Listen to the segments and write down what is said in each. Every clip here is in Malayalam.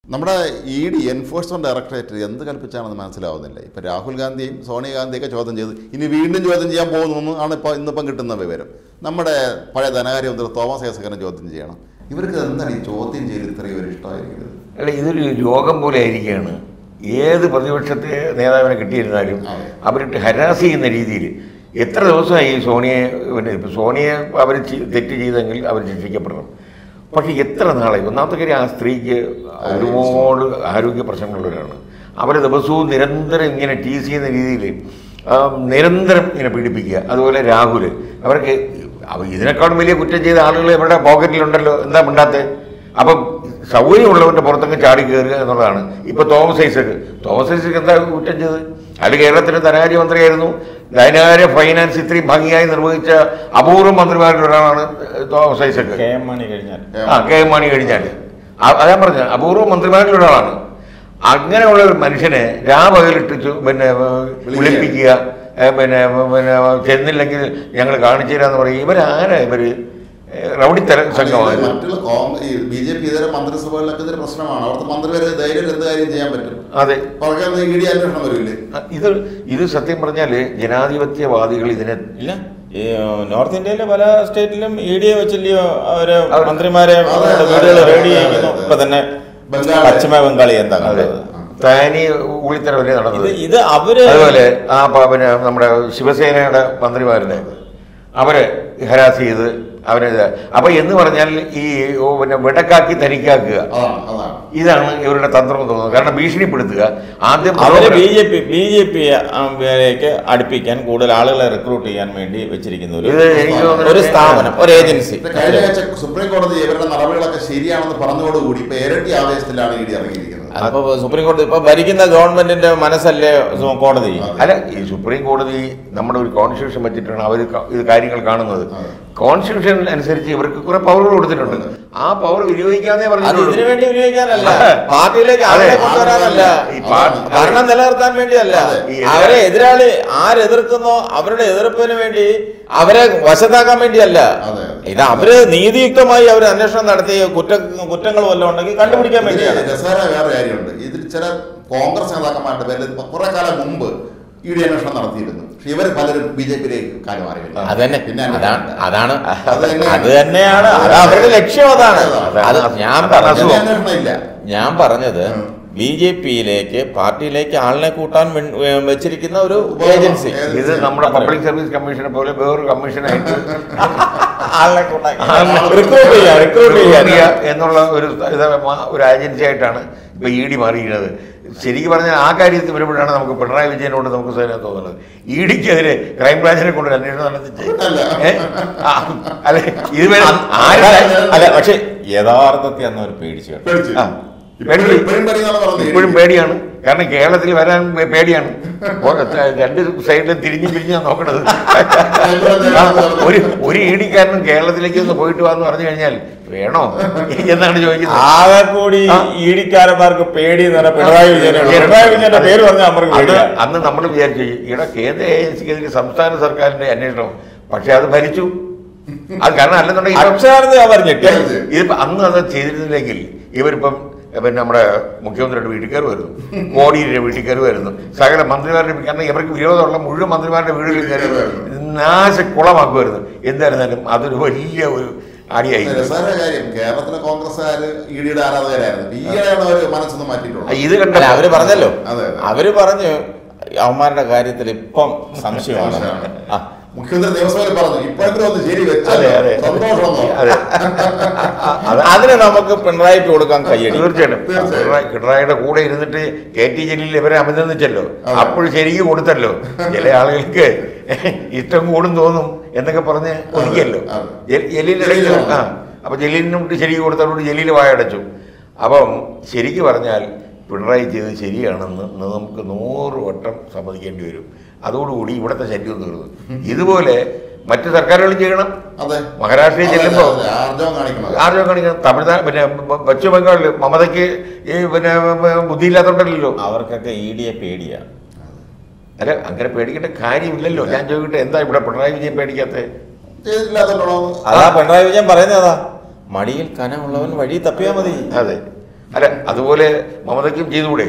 നമ്മുടെ ഇ ഡി എൻഫോഴ്സ്മെന്റ് ഡയറക്ടറേറ്റ് എന്ത് കൽപ്പിച്ചാണെന്ന് മനസ്സിലാവുന്നില്ല ഇപ്പം രാഹുൽ ഗാന്ധിയും സോണിയാഗാന്ധിയൊക്കെ ചോദ്യം ചെയ്ത് ഇനി വീണ്ടും ചോദ്യം ചെയ്യാൻ പോകുന്നു ആണ് ഇപ്പോൾ ഇന്നിപ്പം കിട്ടുന്ന വിവരം നമ്മുടെ പഴയ ധനകാര്യമന്ത്രി തോമസ് ഐസക്കനെ ചോദ്യം ചെയ്യണം ഇവർക്ക് എന്താണ് ഈ ചോദ്യം ചെയ്ത് ഇത്രയും ഒരു ഇഷ്ടമായിരിക്കുന്നത് അല്ല ഇതൊരു രോഗം പോലെ ആയിരിക്കുകയാണ് ഏത് പ്രതിപക്ഷത്തെ നേതാവിനെ കിട്ടിയിരുന്നാലും അതെ. അവരിട്ട് ഹരാസ് ചെയ്യുന്ന രീതിയിൽ എത്ര ദിവസമായി ഈ സോണിയെ പിന്നെ ഇപ്പം സോണിയെ അവർ തെറ്റ് ചെയ്തെങ്കിൽ അവർ ശിക്ഷിക്കപ്പെടണം പക്ഷേ എത്ര നാളായി ഒന്നാമത്തെ കാര്യം ആ സ്ത്രീക്ക് ഒരുപാട് ആരോഗ്യ പ്രശ്നങ്ങളുള്ളവരാണ് അവർ ദിവസവും നിരന്തരം ഇങ്ങനെ ടീസ് ചെയ്യുന്ന രീതിയിൽ നിരന്തരം ഇങ്ങനെ പീഡിപ്പിക്കുക അതുപോലെ രാഹുൽ അവർക്ക് അവ ഇതിനേക്കാളും വലിയ കുറ്റം ചെയ്ത ആളുകൾ ഇവരുടെ പോക്കറ്റിലുണ്ടല്ലോ എന്താ മിണ്ടാത്തത് അപ്പം സൗകര്യമുള്ളവന്റെ പുറത്തങ്ങ് ചാടി കയറുക എന്നുള്ളതാണ് ഇപ്പൊ തോമസ് ഐസക് തോമസ് ഐസക് എന്താ കുറ്റം ചെയ്തത് അയാൾ കേരളത്തിന്റെ ധനകാര്യമന്ത്രിയായിരുന്നു ധനകാര്യ ഫൈനാൻസ് ഇത്രയും ഭംഗിയായി നിർവഹിച്ച അപൂർവ മന്ത്രിമാരിൽ ഒരാളാണ് തോമസ് ഐസക് കെ എം മണി കഴിഞ്ഞാൽ ആ കെ എം മാണി കഴിഞ്ഞാൽ അതാ പറഞ്ഞ അപൂർവ മന്ത്രിമാരിൽ ഒരാളാണ് അങ്ങനെയുള്ള ഒരു മനുഷ്യനെ രാപകലിട്ട് ചു- പിന്നെ ഏർ, വിളിപ്പിക്കുക ഏർ, പിന്നെ പിന്നെ ചെന്നില്ലെങ്കിൽ ഞങ്ങൾ കാണിച്ചു തരാന്ന് പറയും ഇവരാരാ ഇവര് ഏർ, റൗഡിത്തര സംഘമാണ് മറ്റുള്ള കോൺഗ്രസ് ഈ ബി ജെ പി ഇതര മന്ത്രിസഭകളിലൊക്കെ ഇതൊരു പ്രശ്നമാണ് അവിടുത്തെ മന്ത്രിമാരെ ധൈര്യം എന്ത് കാര്യം ചെയ്യാൻ പറ്റും അതെ പറയാൻ ഇ ഡി അന്വേഷണം വരില്ലേ ഇത് ഇത് സത്യം പറഞ്ഞാല് ജനാധിപത്യവാദികൾ ഇതിനെ ഇല്ല ഈ നോർത്ത് ഇന്ത്യയിലെ പല സ്റ്റേറ്റിലും ഇ ഡിയെ വെച്ചില്ലയോ അവര് അവർ- മന്ത്രിമാരെ അതെ, അതെ, വീടുകൾ അതെ, റെഡി അതെ, ചെയ്യുന്നു അതെ. ഇപ്പൊ തന്നെ ബംഗാള്. പശ്ചിമ ബംഗാളി എന്താ അതെ കണ്ടത് താനി ഊളിത്തരവല്ലേ ഇത് നടന്നത് ഇത് അവര് അതുപോലെ ആ പ- പിന്നെ നമ്മുടെ ശിവസേനയുടെ മന്ത്രിമാരുടെ അവരെ ഹരാസ് ചെയ്ത് അവരെ ഇത് അപ്പൊ എന്ന് പറഞ്ഞാൽ ഈ ഓ, പിന്നെ വിടക്കാക്കി ധനിക്കാക്കുക അതാണ് അതാണ് ഇതാണ് ഇവരുടെ തന്ത്രം എന്ന് തോന്നുന്നത് കാരണം ഭീഷണിപ്പെടുത്തുക ആദ്യം അവര് ബി പ്രലോഭനം- ജെ പി ബി ജെ പിയിലേക്ക് അടുപ്പിക്കാൻ കൂടുതൽ ആളുകളെ റിക്രൂട്ട് ചെയ്യാൻ വേണ്ടി വെച്ചിരിക്കുന്ന ഒരു ഇത് എനിക്ക് തോന്നുന്നത് ഒരു സ്ഥാപനം ഒരു ഏജൻസി ഇത് കഴിഞ്ഞ ആഴ്ച സുപ്രീം കോടതി ഇവരുടെ നടപടികളൊക്കെ ശരിയാണെന്ന് പറഞ്ഞതോടുകൂടി ഇപ്പൊ ഇരട്ടി ആവേശത്തിലാണ് ഇ ഡി ഇറങ്ങിയിരിക്കുന്നത് അപ്പൊ സുപ്രീം കോടതി ഇപ്പൊ ഭരിക്കുന്ന ഗവൺമെന്റിന്റെ മനസ്സല്ലേ സു- കോടതി അല്ല ഈ സുപ്രീം കോടതി നമ്മുടെ ഒരു കോൺസ്റ്റിറ്റ്യൂഷൻ വെച്ചിട്ടാണ് അവർ ഇത് കാര്യങ്ങൾ കാണുന്നത് അതെ. കോൺസ്റ്റിറ്റ്യൂഷൻ അനുസരിച്ച് ഇവർക്ക് കുറെ പവറുകൾ കൊടുത്തിട്ടുണ്ട് ആ പവർ വിനിയോഗിക്കാന്നേ അത് പറഞ്ഞിട്ടുള്ളൂ ഇതിനു വേണ്ടി വിനിയോഗിക്കാനല്ല അതെ. പാർട്ടിയിലേക്ക് ആളുകളെ അതെ. കൊണ്ടുവരാനല്ല ഈ പാർട്ടി- ഭരണം നിലനിർത്താൻ വേണ്ടിയല്ല ഈ അവരെ എതിരാളി ആരെതിർക്കുന്നോ അവരുടെ എതിർപ്പിന് വേണ്ടി അവരെ വശത്താക്കാൻ വേണ്ടിയല്ല അതെ. ഇത് അവര് നീതിയുക്തമായി അവർ അന്വേഷണം നടത്തി കുറ്റ കുറ്റങ്ങൾ വല്ലതും ഉണ്ടെങ്കിൽ കണ്ടുപിടിക്കാൻ വേണ്ടിയാണ് രസകരമായ വേറെ കാര്യമുണ്ട് ഇതിൽ ചില കോൺഗ്രസ് നേതാക്കന്മാരുടെ പേരിൽ കുറെ കാലം മുമ്പ് ഇ ഡി അന്വേഷണം നടത്തിയിരുന്നു പക്ഷെ ഇവർ പലരും ബി ജെ പിയിലേക്ക് കാലുമാറി വരുന്നു. അതന്നെ പിന്നെ അതാണ് അന്വേഷണം അതാണ് അത് തന്നെയാണ്. അത് തന്നെയാണ് അത് അവരുടെ ലക്ഷ്യം അതാണ് അതാണ്. അത് ഞാൻ അതാണ് പറഞ്ഞത് പിന്നെ അന്വേഷണം ഇല്ല ഞാൻ പറഞ്ഞത് ഉം. ബി ജെ പിയിലേക്ക് പാർട്ടിയിലേക്ക് ആളിനെ കൂട്ടാൻ വേണ്ടി- ഏ, വെച്ചിരിക്കുന്ന ഒരു ഉപകരണം. ഏജൻസി ഏത് ഇത് നമ്മുടെ പബ്ലിക് സർവീസ് കമ്മീഷനെ പോലെ വേറൊരു കമ്മീഷനായിട്ട് ആളിനെ കൂട്ടാൻ റിക്രൂട്ട് ചെയ്യാൻ റിക്രൂട്ട് ചെയ്യാൻ ചെയ്യുക എന്നുള്ള ഒരു ഇത് മാ- ഒരു ഏജൻസി ആയിട്ടാണ് ഇപ്പൊ ഇ ഡി മാറിയിരിക്കുന്നത് ശരിക്കും പറഞ്ഞാൽ ആ കാര്യത്തിൽ വരുമ്പോഴാണ് നമുക്ക് പിണറായി വിജയനോട് നമുക്ക് സേനം തോന്നുന്നത് ഇ ഡിക്കെതിരെ ക്രൈംബ്രാഞ്ചിനെ കൊണ്ട് ഒരു അന്വേഷണം നടത്തിച്ച് അല്ല. ഏ? ആ, അല്ലെ ഇതുവരെ ആരും അല്ല പക്ഷെ യഥാർത്ഥത്തിൽ അന്ന് അവർ പേടിച്ചു കേട്ടോ. പേടിച്ച്. ആ. ഇപ്പോഴും ഇപ്പോഴും പേടിയെന്നാണ് പറഞ്ഞത്. ഇപ്പോഴും പേടിയാണ് കാരണം കേരളത്തിൽ വരാൻ പേ- പേടിയാണ് ഓ, രണ്ട് സൈഡിലും തിരിഞ്ഞും പിരിഞ്ഞാണ് നോക്കണത് ആ, ഒരു ഒരു ഈടിക്കാരനും കേരളത്തിലേക്ക് ഒന്ന് പോയിട്ട് വാന്ന് പറഞ്ഞു കഴിഞ്ഞാൽ വേണോ എന്നാണ് ചോദിക്കുന്നത് ആകെ കൂടി ആ. ഈടിക്കാരന്മാർക്ക് പേടി എന്ന് പറഞ്ഞാൽ പിണറായി വിജയനെ പിണറായി വിജയന്റെ പേര് പറഞ്ഞാൽ അവർക്ക് അന്ന് പേടിയാ. അന്ന് നമ്മൾ വിചാരിച്ചു ഇവിടെ കേന്ദ്ര ഏജൻസിക്കെതിരെ സംസ്ഥാന സർക്കാരിന്റെ അന്വേഷണം പക്ഷെ അത് ഭരിച്ചു അത് കാരണം അല്ലെന്നുണ്ടെങ്കിൽ ഇപ്പം അക്ഷരാർത്ഥത്തിൽ അവർ ഞെട്ടി ഇതിപ്പോ അന്ന് അത് ചെയ്തിരുന്നില്ലെങ്കിൽ ഇവരിപ്പം എ, പിന്നെ നമ്മുടെ മുഖ്യമന്ത്രിയുടെ വീട്ടിൽ കയറി വരുന്നു മോഡിയുടെ വീട്ടിൽ കയറി വരുന്നു സകല മന്ത്രിമാരുടെ വീട്ടിൽ- കാരണം ഇവർക്ക് വിരോധമുള്ള മുഴുവൻ മന്ത്രിമാരുടെ വീടുകളിൽ കയറി നാശക്കുളമാക്കുമായിരുന്നു എന്തായിരുന്നാലും അതൊരു വലിയ ഒരു അടിയായി രസകരമായ കാര്യം കേരളത്തിലെ കോൺഗ്രസ്സുകാര് ഇ ഡിയുടെ ആരാധകരായിരുന്നു ഈയിടെയാണ് അവർ മനസ്സൊന്ന് മാറ്റിയിട്ടുള്ളത് ഇത് കണ്ട അല്ല അവര് പറഞ്ഞല്ലോ അതെ, അതെ. അവര് പറഞ്ഞു അവന്മാരുടെ കാര്യത്തിൽ ഇപ്പം സംശയമാണ് ആ മുഖ്യമന്ത്രി നിയമസഭയിൽ പറഞ്ഞു ഇപ്പോഴെങ്കിലും ഒന്ന് ശരി അതെ വെച്ചല്ലോ അതെ സന്തോഷം അതെ അത് അതിന് നമുക്ക് പിണറായിക്ക് കൊടുക്കാൻ കയ്യടി തീർച്ചയായിട്ടും തീർച്ചയായും. പിണറായി പിണറായിയുടെ കൂടെ ഇരുന്നിട്ട് കെ ടി ജലീൽ ഇവരെ അഭിനന്ദിച്ചല്ലോ അതെ. അപ്പോൾ ശരിക്കും കൊടുത്തല്ലോ ചില ആളുകൾക്ക് ഇഷ്ടം കൂടും തോന്നും എന്നൊക്കെ പറഞ്ഞ് ഒതുക്കിയല്ലോ അതെ. ജലീ- ജലീലിന്റെ ഇടയ്ക്ക് ജലീലാണ്. ആ അപ്പൊ ജലീലിനും ശരിക്കും കൊടുത്തതോട് ജലീൽ വായടച്ചു അപ്പം ശരിക്കും പറഞ്ഞാൽ പിണറായി ചെയ്തത് ശരിയാണെന്ന് ഇന്ന് നമുക്ക് നൂറ് വട്ടം സമ്മതിക്കേണ്ടി വരും അതോടുകൂടി ഇവിടുത്തെ ശല്യം തീർന്നു ഇതുപോലെ മറ്റു സർക്കാരുകളും ചെയ്യണം അതെ മഹാരാഷ്ട്രയിൽ അതെ, ചെല്ലുമ്പോ അതെ, ആർജവം കാണിക്കണം ആർജവം കാണിക്കണം തമിഴ്നാട് പിന്നെ പ- പശ്ചിമ ബംഗാളിൽ മമതയ്ക്ക് ഈ പിന്നെ ബുദ്ധിയില്ലാത്തോണ്ടല്ലോ അവർക്കൊക്കെ ഇ ഡിയെ പേടിയാ അല്ല അങ്ങനെ പേടിക്കേണ്ട കാര്യമില്ലല്ലോ ഞാൻ ചോദിക്കട്ടെ എന്താ ഇവിടെ പിണറായി വിജയൻ പേടിക്കാത്ത ചെയ്തില്ലാത്തോണ്ടോ അതാ പിണറായി വിജയൻ പറയുന്നതാ മടിയിൽ കനമുള്ളവൻ വഴി തപ്പിയാ മതി അതെ അല്ല അതുപോലെ മമതയ്ക്കും ചെയ്തുകൂടെ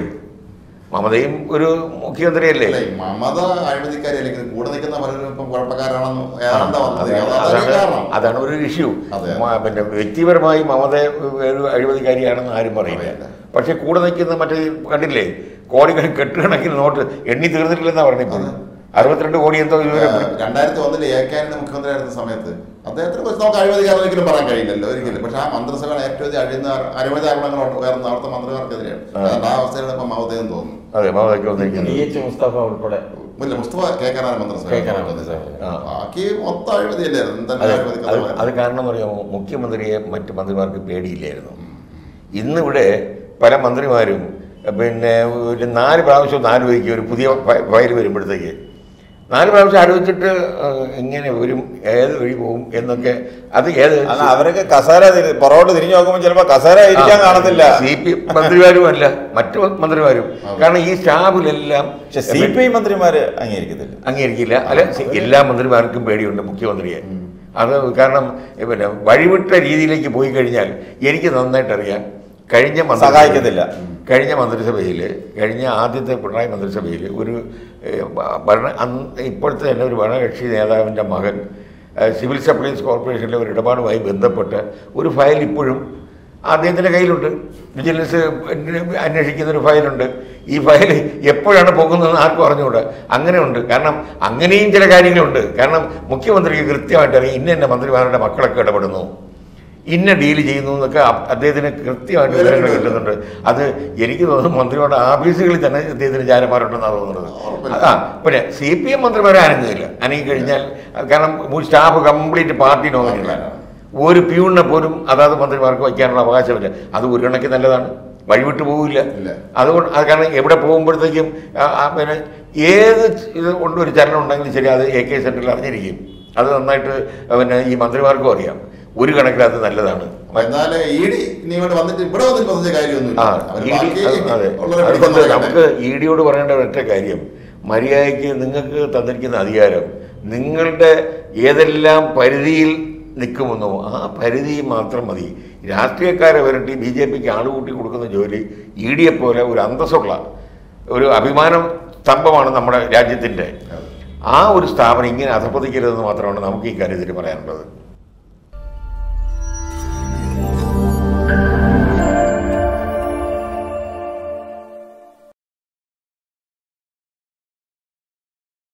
മമതയും ഒരു മുഖ്യമന്ത്രിയല്ലേ അല്ലേ, മമത അഴിമതിക്കാരി അല്ലെങ്കിൽ കൂടെ നിൽക്കുന്ന പലരും ഇപ്പം കുഴപ്പക്കാരാണെന്ന് ഏതാണ്ട് വന്നത് അതാണ് അതാണ് കാരണം അതാണ് ഒരു ഇഷ്യൂ അതെ. പിന്നെ വ്യക്തിപരമായി മമത ഒരു അഴിമതിക്കാരിയാണെന്ന് ആരും പറയില്ല പറയില്ല. പക്ഷെ കൂടെ നിൽക്കുന്ന മറ്റേ കണ്ടില്ലേ കോടികൾ കെട്ടുകണക്കിന് നോട്ട് എണ്ണി തീർന്നിട്ടില്ലെന്നാ പറഞ്ഞിപ്പോൾ അറുപത്തിരണ്ട് കോടി എന്തോ ഇതുവരെ പിടി- രണ്ടായിരത്തി ഒന്നിൽ എ കെ ആന്റണി മുഖ്യമന്ത്രിയായിരുന്ന സമയത്ത് അദ്ദേഹത്തിനെ കുറിച്ച് നമുക്ക് അഴിമതിക്കാരൻ ഒരിക്കലും പറയാൻ കഴിയില്ലല്ലോ ഒരിക്കലും പക്ഷെ ആ മന്ത്രിസഭയാണ് ഏറ്റവും അധികം അഴിമതി അഴിമതി ആരോപണങ്ങൾ ഉയർന്ന അവിടുത്തെ മന്ത്രിമാർക്കെതിരെയാണ് അതുകൊണ്ട് ആ അവസ്ഥയിലാണ് ഇപ്പം മമതയെന്ന് തോന്നുന്നു അതെ മമതയ്ക്ക് ഡി വന്നിരിക്കുന്നത് എച്ച് മുസ്തഫ ഉൾപ്പെടെ ഇല്ല മുസ്തഫ കെ കനാൻ മന്ത്രിസഭ കെ. കനാൻ മന്ത്രിസഭ. ആ. ബാക്കി മൊത്തം അഴിമതിയല്ലായിരുന്നു എന്തെല്ലാം അതെ അഴിമതി അത് കഥ അത് കാരണം എന്ന് പറയുമ്പോൾ മുഖ്യമന്ത്രിയെ മറ്റ് മന്ത്രിമാർക്ക് പേടിയില്ലായിരുന്നു ഇന്നിവിടെ പല മന്ത്രിമാരും പിന്നെ ഒരു നാല് പ്രാവശ്യം ഒന്ന് ആലോചിക്കുക ഒരു പുതിയ ഫ- ഫയൽ വരുമ്പോഴത്തേക്ക് നാല് പ്രാവശ്യം ആലോചിച്ചിട്ട് ഏഹ്, ഇങ്ങനെ വരും ഏത് വഴി പോകും എന്നൊക്കെ അത് ഏത് അല്ല അവരൊക്കെ കസേര തിരി- പുറകോട്ട് തിരിഞ്ഞു നോക്കുമ്പോൾ ചിലപ്പോ കസേര ഇരിക്കാൻ കാണത്തില്ല സി പി മന്ത്രിമാരും അല്ല മറ്റു മന്ത്രിമാരും കാരണം ഈ സ്റ്റാഫിലെല്ലാം പക്ഷെ സി പി ഐ മന്ത്രിമാര് അംഗീകരിക്കത്തില്ല അംഗീകരിക്കില്ല അല്ല സി- എല്ലാ മന്ത്രിമാർക്കും പേടിയുണ്ട് മുഖ്യമന്ത്രിയെ അത് കാരണം ഏ, പിന്നെ വഴിവിട്ട രീതിയിലേക്ക് പോയി കഴിഞ്ഞാൽ എനിക്ക് നന്നായിട്ട് അറിയാം കഴിഞ്ഞ മന്ത്രി- സഹായിക്കത്തില്ല. കഴിഞ്ഞ മന്ത്രിസഭയിൽ കഴിഞ്ഞ ആദ്യത്തെ പിണറായി മന്ത്രിസഭയിൽ ഒരു ഏ, ഭരണ അന്ന് ഇപ്പോഴത്തെ തന്നെ ഒരു ഭരണകക്ഷി നേതാവിൻ്റെ മകൻ ഏ, സിവിൽ സപ്ലൈസ് കോർപ്പറേഷനിലെ ഒരു ഇടപാടുമായി ബന്ധപ്പെട്ട് ഒരു ഫയൽ ഇപ്പോഴും അദ്ദേഹത്തിൻ്റെ കയ്യിലുണ്ട് വിജിലൻസ് അന്വേഷിക്കുന്ന ഒരു ഫയലുണ്ട് ഈ ഫയൽ എപ്പോഴാണ് പോകുന്നതെന്ന് ആർക്കും അറിഞ്ഞുകൂടാ അങ്ങനെയുണ്ട് കാരണം അങ്ങനെയും ചില കാര്യങ്ങളുണ്ട് കാരണം മുഖ്യമന്ത്രിക്ക് കൃത്യമായിട്ട് അറിയാം ഇന്ന ഇന്ന മന്ത്രിമാരുടെ മക്കളൊക്കെ ഇടപെടുന്നു ഇന്ന ഡീൽ ചെയ്യുന്നു എന്നൊക്കെ അ- അദ്ദേഹത്തിന് കൃത്യമായിട്ട് വിവരങ്ങൾ കിട്ടുന്നുണ്ട് അത് എനിക്ക് തോന്നുന്നു മന്ത്രിമാരുടെ ഓഫീസുകളിൽ തന്നെ അദ്ദേഹത്തിന് ചാരന്മാരുണ്ടെന്നാണ് തോന്നുന്നത് ആ പിന്നെ സി പി എം മന്ത്രിമാരെ അനങ്ങുകയില്ല അനങ്ങി കഴിഞ്ഞാൽ കാരണം സ്റ്റാഫ് കംപ്ലീറ്റ് പാർട്ടി നോമിനികളാണ് ഒരു പ്യൂണിനെ പോലും അതാത് മന്ത്രിമാർക്ക് വയ്ക്കാനുള്ള അവകാശമില്ല അത് ഒരു കണക്കിന് നല്ലതാണ് വഴിവിട്ട് പോവില്ല ഇല്ല. അതുകൊണ്ട് അത് കാരണം എവിടെ പോകുമ്പോഴത്തേക്കും ആ, ആ, പിന്നെ ഏത് ഇത് കൊണ്ട് ഒരു ചലനം ഉണ്ടെങ്കിലും ശരി അത് എ കെ സെന്ററിൽ അറിഞ്ഞിരിക്കും അത് നന്നായിട്ട് പിന്നെ ഈ മന്ത്രിമാർക്കും അറിയാം ഒരു കണക്കിൽ അത് നല്ലതാണ് എന്നാല് ഇ ഡി ഇനി ഇവിടെ വന്നിട്ട് ഇവിടെ വന്നിട്ട് പറഞ്ഞ കാര്യമൊന്നുമില്ല ആ അവര് ഇ ഡി ബാക്കി അത് അതെ ഉള്ളവരെ അതുകൊണ്ട് പിടിച്ച് നമുക്ക് ഇ ഡിയോട് പറയേണ്ട ഒരൊറ്റ കാര്യം മര്യാദയ്ക്ക് നിങ്ങൾക്ക് തന്നിരിക്കുന്ന അധികാരം നിങ്ങളുടെ ഏതെല്ലാം പരിധിയിൽ നിൽക്കുമെന്നോ ആ പരിധി മാത്രം മതി രാഷ്ട്രീയക്കാരെ വരട്ടി ബി ജെ പിക്ക് ആളുകൂട്ടി കൊടുക്കുന്ന ജോലി ഇ ഡിയെ പോലെ ഒരു അന്തസ്സുള്ള ഒരു അഭിമാനം സ്തംഭമാണ് നമ്മുടെ രാജ്യത്തിൻ്റെ ആ ഒരു സ്ഥാപനം ഇങ്ങനെ അധപ്പതിക്കരുതെന്ന് മാത്രമാണ് നമുക്ക് ഈ കാര്യത്തിൽ പറയാനുള്ളത്